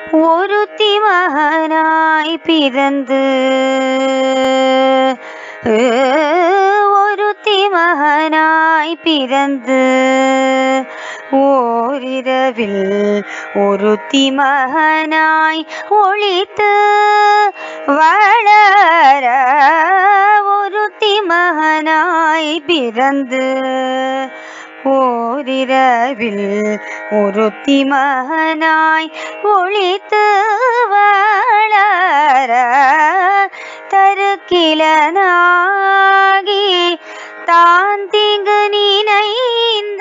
ஒருத்தி மகனாய் பிறந்து ஒருத்தி மகனாய் பிறந்து ஓரிரவில் ஒருத்தி மகனாய் ஒளித்து வளர ஒருத்தி மகனாய் பிறந்து ஓரிரவில் ஒருத்தி மகனாய் ஒளித்து வளர தருக்கிலனாகி தான் தீங்கு நினைந்த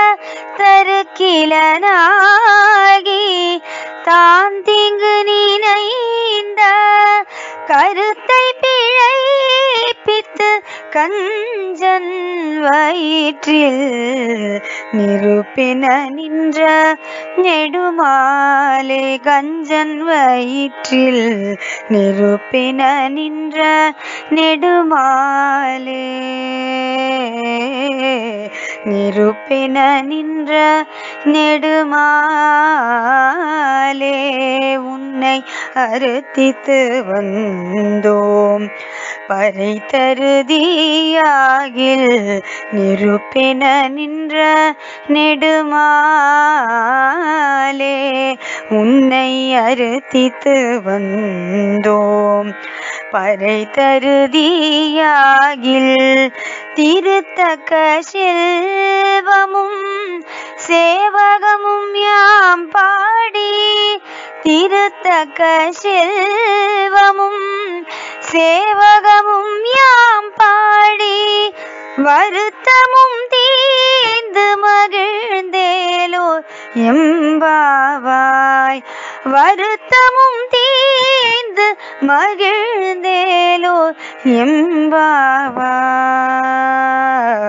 தருக்கிலனாகி தான் தீங்கு நினைந்த கருத்தை பிழைப்பித்து கஞ்சன் வயிற்றில் நிருப்பின நின்ற நெடுமாலே கஞ்சன் வயிற்றில் நிருப்பின நின்ற நெடுமாலே நிருப்பின நின்ற நெடுமாலே உன்னை அறுத்தித்து வந்தோம் பறை தருதியாகில் நிருப்பின நின்ற நெடுமாலே உன்னை அறுத்தித்து வந்தோம் பறை தருதியாகில் திருத்தக்க செல்வமும் சேவகமும் யாம் பாடி திருத்தக்க செல்வமும் சேவகமும் யாம் பாடி வருத்தமும் தீர்ந்து மகிழ்ந்தேலோ எம்பாவாய் வருத்தமும் தீர்ந்து மகிழ்ந்தேலோ எம்பாவாய்